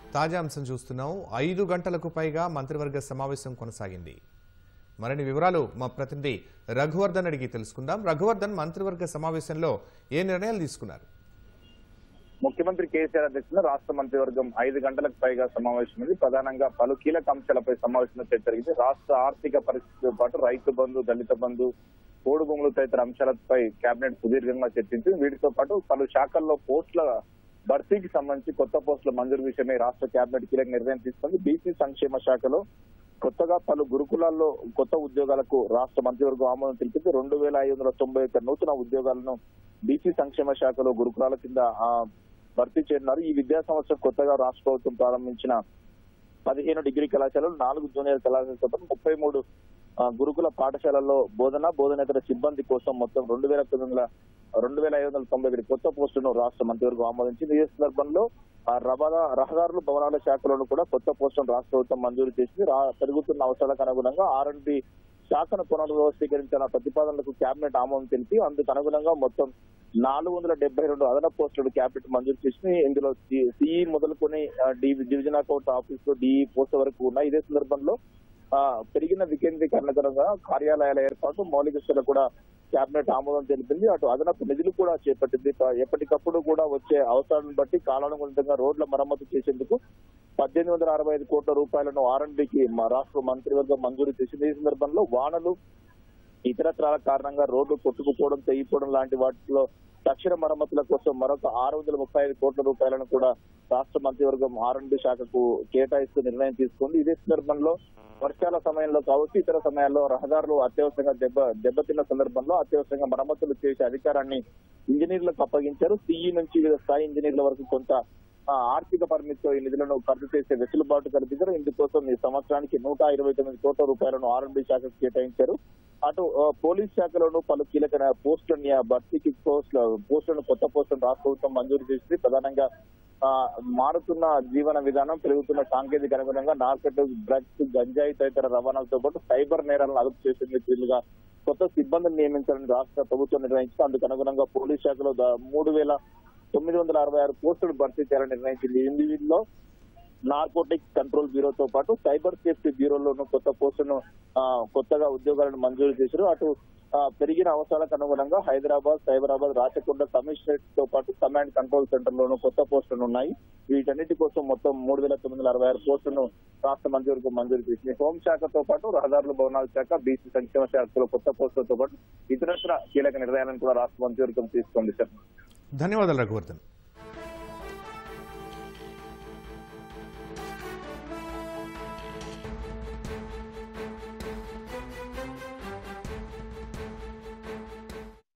తాజా అంశం చూస్తున్నాం ఐదు గంటలకు పైగా మంత్రివర్గ సమావేశం కొనసాగింది మరిన్ని వివరాలు మా ప్రతినిధి రఘువర్ధన్ అడిగి తెలుసుకుందాం రఘువర్ధన్ మంత్రివర్గ సమావేశంలో ఏ నిర్ణయాలు తీసుకున్నారు ముఖ్యమంత్రి కేసీఆర్ అధ్యక్షతన రాష్ట్ర మంత్రివర్గం ఐదు గంటలకు పైగా సమావేశమైంది ప్రధానంగా పలు కీలక అంశాలపై సమావేశంలో చర్చ జరిగింది రాష్ట్ర ఆర్థిక పరిస్థితితో పాటు రైతు బంధు దళిత బంధు పోడు భూములు తదితర అంశాలపై కేబినెట్ సుదీర్ఘంగా చర్చించింది వీటితో పాటు పలు శాఖల్లో పోస్టుల భర్తీకి సంబంధించి కొత్త పోస్టుల మంజూరు విషయమై రాష్ట్ర కేబినెట్ కీలక నిర్ణయం తీసుకుంది బీసీ సంక్షేమ శాఖలో కొత్తగా పలు గురుకులాల్లో కొత్త ఉద్యోగాలకు రాష్ట్ర మంత్రివర్గం ఆమోదం తెలిపింది రెండు వేల ఐదు వందల తొంభై ఒక్క నూతన ఉద్యోగాలను బీసీ సంక్షేమ శాఖలో గురుకులాల కింద ఆ, భర్తీ చేయనున్నారు ఈ విద్యా సంవత్సరం కొత్తగా రాష్ట్ర ప్రభుత్వం ప్రారంభించిన పదిహేను డిగ్రీ కళాశాలలు నాలుగు జూనియర్ కళాశాలతో పాటు ముప్పై మూడు ఆ, గురుకుల పాఠశాలల్లో బోధన బోధనేతర సిబ్బంది కోసం మొత్తం రెండు వేల తొమ్మిది వందల రెండు వేల ఐదు వందల తొంభై ఒకటి కొత్త పోస్టులను రాష్ట్ర మంత్రివర్గం ఆమోదించింది ఈ సందర్భంలో ఆ రవాణా రహదారులు భవనాల శాఖలను కూడా కొత్త పోస్టులను రాష్ట్ర ప్రభుత్వం మంజూరు చేసింది రా- పెరుగుతున్న అవసరాలకు అనుగుణంగా ఆర్ అండ్ బి శాఖను పునర్వ్యవస్థీకరించిన ప్రతిపాదనలకు కేబినెట్ ఆమోదం తెలిపి అందుకు అనుగుణంగా మొత్తం నాలుగు వందల డెబ్బై రెండు అదనపు పోస్టులు కేబినెట్ మంజూరు చేసింది ఇందులో సిఈ మొదలుకొని ఆ, D division account office DE post వరకు ఉన్నాయి ఇదే సందర్భంలో ఆ, పెరిగిన వికేంద్రీకరణకరంగా కార్యాలయాల ఏర్పాటు మౌలిక స్థితులు కూడా కేబినెట్ ఆమోదం తెలిపింది అటు అదనపు నిధులు కూడా చేపట్టింది ప- ఎప్పటికప్పుడు కూడా వచ్చే అవసరాలను బట్టి కాలానుగుణంగా రోడ్ల మరమ్మతు చేసేందుకు పద్దెనిమిది వందల అరవై ఐదు కోట్ల రూపాయలను ఆర్ఎండ్బికి మా రాష్ట్ర మంత్రివర్గం మంజూరు చేసింది ఈ సందర్భంలో వానలు ఇతరత్రాల కారణంగా రోడ్లు కొట్టుకుపోవడం తెగిపోవడం లాంటి వాటిలో తక్షణ మరమ్మతుల కోసం మరొక ఆరు వందల ముప్పై ఐదు కోట్ల రూపాయలను కూడా రాష్ట్ర మంత్రివర్గం ఆర్ఎండ్బి శాఖకు కేటాయిస్తూ నిర్ణయం తీసుకుంది ఇదే సందర్భంలో వర్షాల సమయంలో కావచ్చు ఇతర సమయాల్లో రహదారులు అత్యవసరంగా దెబ్బ దెబ్బతిన్న సందర్భంలో అత్యవసరంగా మరమ్మతులు చేసే అధికారాన్ని ఇంజనీర్లకు అప్పగించారు సిఈ నుంచి వివిధ స్థాయి ఇంజనీర్ల వరకు కొంత ఆ, ఆర్థిక పరిమితితో ఈ నిధులను ఖర్చు చేసే వెసులుబాటు కల్పించారు ఇందుకోసం ఈ సంవత్సరానికి నూట ఇరవై తొమ్మిది కోట్ల రూపాయలను ఆర్ఎండ్బి శాఖకు కేటాయించారు అటు ఆ, పోలీస్ శాఖలోనూ పలు కీలక పోస్టులని ఆ భర్తీకి పోస్టుల పోస్టులను కొత్త పోస్టులను రాష్ట్ర ప్రభుత్వం మంజూరు చేసింది ప్రధానంగా ఆ, మారుతున్న జీవన విధానం పెరుగుతున్న సాంకేతిక అనుగుణంగా నార్కెట్ డ్రగ్స్ గంజాయి తదితర రవాణాలతో పాటు సైబర్ నేరాలను అదుపు చేసేందుకు వీలుగా కొత్త సిబ్బందిని నియమించాలని రాష్ట్ర ప్రభుత్వం నిర్ణయించింది అందుకు అనుగుణంగా పోలీస్ శాఖలో దా- మూడు వేల తొమ్మిది వందల అరవై ఆరు పోస్టులు భర్తీ చేయాలని నిర్ణయించింది ఇందులో నార్కోటిక్స్ కంట్రోల్ బ్యూరోతో పాటు సైబర్ సేఫ్టీ బ్యూరోలోను కొత్త పోస్టులను ఆ, కొత్తగా ఉద్యోగాలను మంజూరు చేశారు అటు ఆ, పెరిగిన అవసరాలకు అనుగుణంగా హైదరాబాద్ సైబరాబాద్ రాచకొండ కమిషనరేట్ తో పాటు కమాండ్ కంట్రోల్ సెంటర్ లోను కొత్త పోస్టులు ఉన్నాయి వీటన్నిటి కోసం మొత్తం మూడు వేల తొమ్మిది వందల అరవై ఆరు పోస్టులను రాష్ట్ర మంత్రివర్గం మంజూరు చేసింది హోంశాఖతో పాటు రహదారుల భవనాల శాఖ బీసీ సంక్షేమ శాఖలో కొత్త పోస్టులతో పాటు ఇతరత్ర కీలక నిర్ణయాలను కూడా రాష్ట్ర మంత్రివర్గం తీసుకుంది సార్ ధన్యవాదాలు రఘువర్ధన్